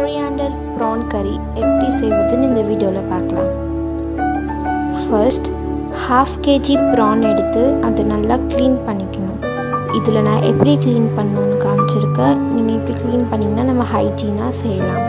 Coriander PRAN கறி எப்படி செய்வதுன்னு இந்த வீடியோவில் பார்க்கலாம் ஃபர்ஸ்ட் ஹாஃப் கேஜி ப்ரான் எடுத்து அதை நல்லா க்ளீன் பண்ணிக்கணும் இதில் நான் எப்படி க்ளீன் பண்ணணும்னு காமிச்சிருக்கேன் நீங்கள் இப்படி க்ளீன் பண்ணிங்கன்னா நம்ம ஹைஜீனாக செய்யலாம்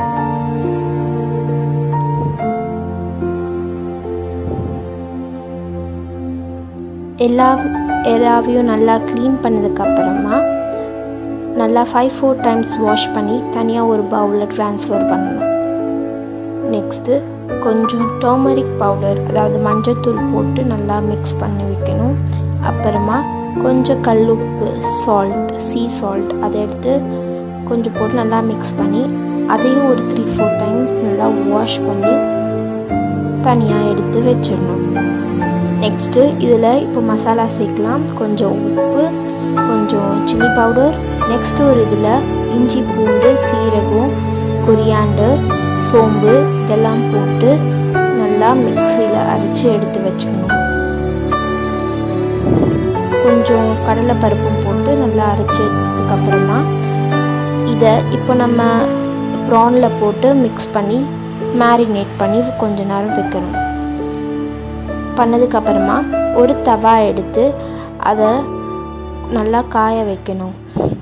எல்லா எறாவையும் நல்லா க்ளீன் பண்ணதுக்கப்புறமா நல்லா ஃபைவ் ஃபோர் டைம்ஸ் வாஷ் பண்ணி தனியாக ஒரு பவுலில் ட்ரான்ஸ்ஃபர் பண்ணணும் நெக்ஸ்ட்டு கொஞ்சம் டர்மரிக் பவுடர் அதாவது மஞ்சத்தூள் போட்டு நல்லா மிக்ஸ் பண்ணி வைக்கணும் அப்புறமா கொஞ்சம் கல்லுப்பு சால்ட் சீ சால்ட் அதை எடுத்து கொஞ்சம் போட்டு நல்லா மிக்ஸ் பண்ணி அதையும் ஒரு த்ரீ ஃபோர் டைம்ஸ் நல்லா வாஷ் பண்ணி தனியாக எடுத்து வச்சிடணும் நெக்ஸ்ட்டு இதில் இப்போ மசாலா சேர்க்கலாம் கொஞ்சம் உப்பு கொஞ்சம் சில்லி பவுடர் நெக்ஸ்ட்டு ஒரு இதில் இஞ்சி பூண்டு சீரகம் கொரியாண்டர் சோம்பு இதெல்லாம் போட்டு நல்லா மிக்சியில் அரைச்சி எடுத்து வச்சுக்கணும் கொஞ்சம் கடலை பருப்பும் போட்டு நல்லா அரைச்சி எடுத்ததுக்கப்புறமா இதை இப்போ நம்ம ப்ரானில் போட்டு மிக்ஸ் பண்ணி மேரினேட் பண்ணி கொஞ்ச நேரம் வைக்கணும் பண்ணதுக்கப்புறமா ஒரு தவா எடுத்து அதை நல்லா காய வைக்கணும்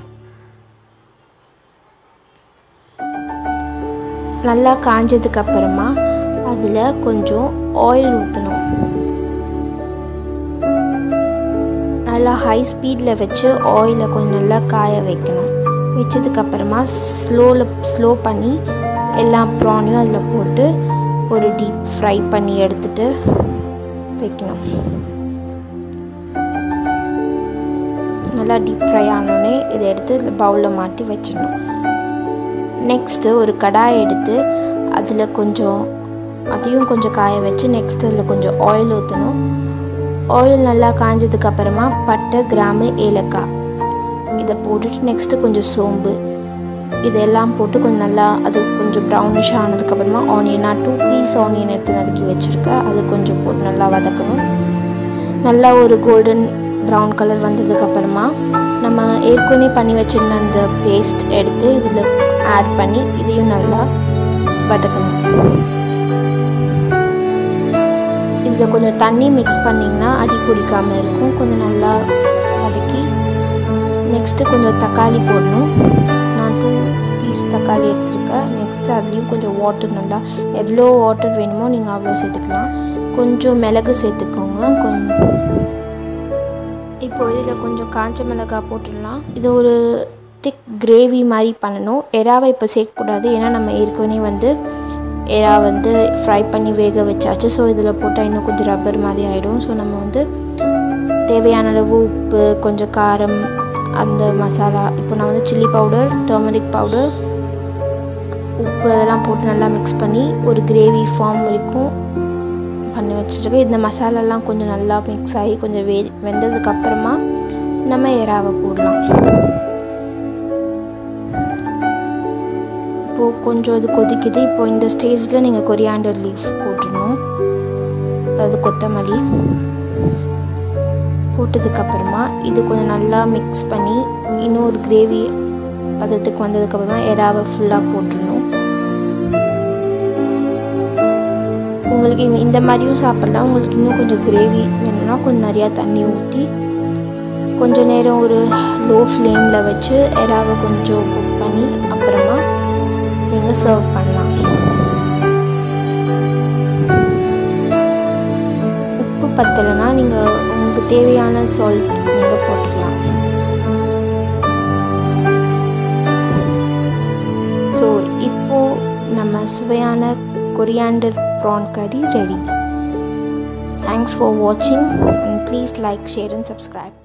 நல்லா காஞ்சதுக்கப்புறமா அதில் கொஞ்சம் ஆயில் ஊற்றணும் நல்லா ஹை ஸ்பீடில் வச்சு ஆயிலை கொஞ்சம் நல்லா காய வைக்கணும் வச்சதுக்கப்புறமா ஸ்லோவில் ஸ்லோ பண்ணி எல்லா ப்ரானையும் அதில் போட்டு ஒரு டீப் ஃப்ரை பண்ணி எடுத்துட்டு வைக்கணும் நல்லா டீப் ஃப்ரை ஆனோடனே இதை எடுத்து பவுலில் மாட்டி வச்சிடணும் நெக்ஸ்ட்டு ஒரு கடாய் எடுத்து அதில் கொஞ்சம் அதையும் கொஞ்சம் காய வச்சு நெக்ஸ்ட் அதில் கொஞ்சம் ஆயில் ஊற்றணும் ஆயில் நல்லா காஞ்சதுக்கு அப்புறமா பட்டை கிராம்பு ஏலக்காய் இதை போட்டுட்டு நெக்ஸ்ட்டு கொஞ்சம் சோம்பு இதெல்லாம் போட்டு கொஞ்சம் நல்லா அது கொஞ்சம் ப்ரௌனிஷ் ஆனதுக்கப்புறமா ஆனியன் நான் டூ பீஸ் ஆனியன் எடுத்து நறுக்கி வச்சுருக்கேன் அது கொஞ்சம் போட்டு நல்லா வதக்கணும் நல்லா ஒரு கோல்டன் ப்ரௌன் கலர் வந்ததுக்கப்புறமா நம்ம ஏற்கனவே பண்ணி வச்சுருந்த அந்த பேஸ்ட் எடுத்து இதில் ஆட் பண்ணி இதையும் நல்லா வதக்கணும் இதில் கொஞ்சம் தண்ணி மிக்ஸ் பண்ணிங்கன்னா அடி பிடிக்காமல் இருக்கும் கொஞ்சம் நல்லா வதக்கி நெக்ஸ்ட்டு கொஞ்சம் தக்காளி போடணும் நான் டூ பீஸ் தக்காளி எடுத்துருக்கேன் நெக்ஸ்ட்டு அதுலேயும் கொஞ்சம் வாட்டர் நல்லா எவ்வளோ வாட்டர் வேணுமோ நீங்கள் அவ்வளோ சேர்த்துக்கலாம் கொஞ்சம் மிளகு சேர்த்துக்கோங்க கொஞ்சம் இப்போ இதில் கொஞ்சம் காஞ்ச மிளகாய் போட்டுடலாம் இது ஒரு திக் கிரேவி மாதிரி பண்ணணும் எறாவை இப்போ சேர்க்கக்கூடாது ஏன்னா நம்ம ஏற்கனவே வந்து எறா வந்து ஃப்ரை பண்ணி வேக வச்சாச்சு ஸோ இதில் போட்டால் இன்னும் கொஞ்சம் ரப்பர் மாதிரி ஆகிடும் ஸோ நம்ம வந்து தேவையான அளவு உப்பு கொஞ்சம் காரம் அந்த மசாலா இப்போ நான் வந்து சில்லி பவுடர் டர்மரிக் பவுடர் உப்பு அதெல்லாம் போட்டு நல்லா மிக்ஸ் பண்ணி ஒரு கிரேவி ஃபார்ம் வரைக்கும் பண்ணி வச்சுருக்கேன் இந்த மசாலாலாம் கொஞ்சம் நல்லா மிக்ஸ் ஆகி கொஞ்சம் வே வெந்ததுக்கப்புறமா நம்ம எறாவை போடலாம் இப்போது கொஞ்சம் இது கொதிக்குது இப்போ இந்த ஸ்டேஜில் நீங்கள் கொரியாண்டர் லீஃப் போட்டுடணும் அதாவது கொத்தமல்லி போட்டதுக்கப்புறமா இது கொஞ்சம் நல்லா மிக்ஸ் பண்ணி இன்னும் ஒரு கிரேவி பதத்துக்கு வந்ததுக்கப்புறமா எறாவை ஃபுல்லாக போட்டுடணும் உங்களுக்கு இந்த மாதிரியும் சாப்பிட்லாம் உங்களுக்கு இன்னும் கொஞ்சம் கிரேவி வேணும்னா கொஞ்சம் நிறையா தண்ணி ஊற்றி கொஞ்சம் நேரம் ஒரு லோ ஃப்ளேமில் வச்சு எறாவை கொஞ்சம் குக் பண்ணி அப்புறமா நீங்கள் சர்வ் பண்ணலாம் உப்பு பத்தலைன்னா நீங்கள் உங்களுக்கு தேவையான சால்ட் நீங்கள் போட்டுக்கலாம் ஸோ இப்போது நம்ம சுவையான coriander prawn curry ready. Thanks for watching and please like, share and subscribe.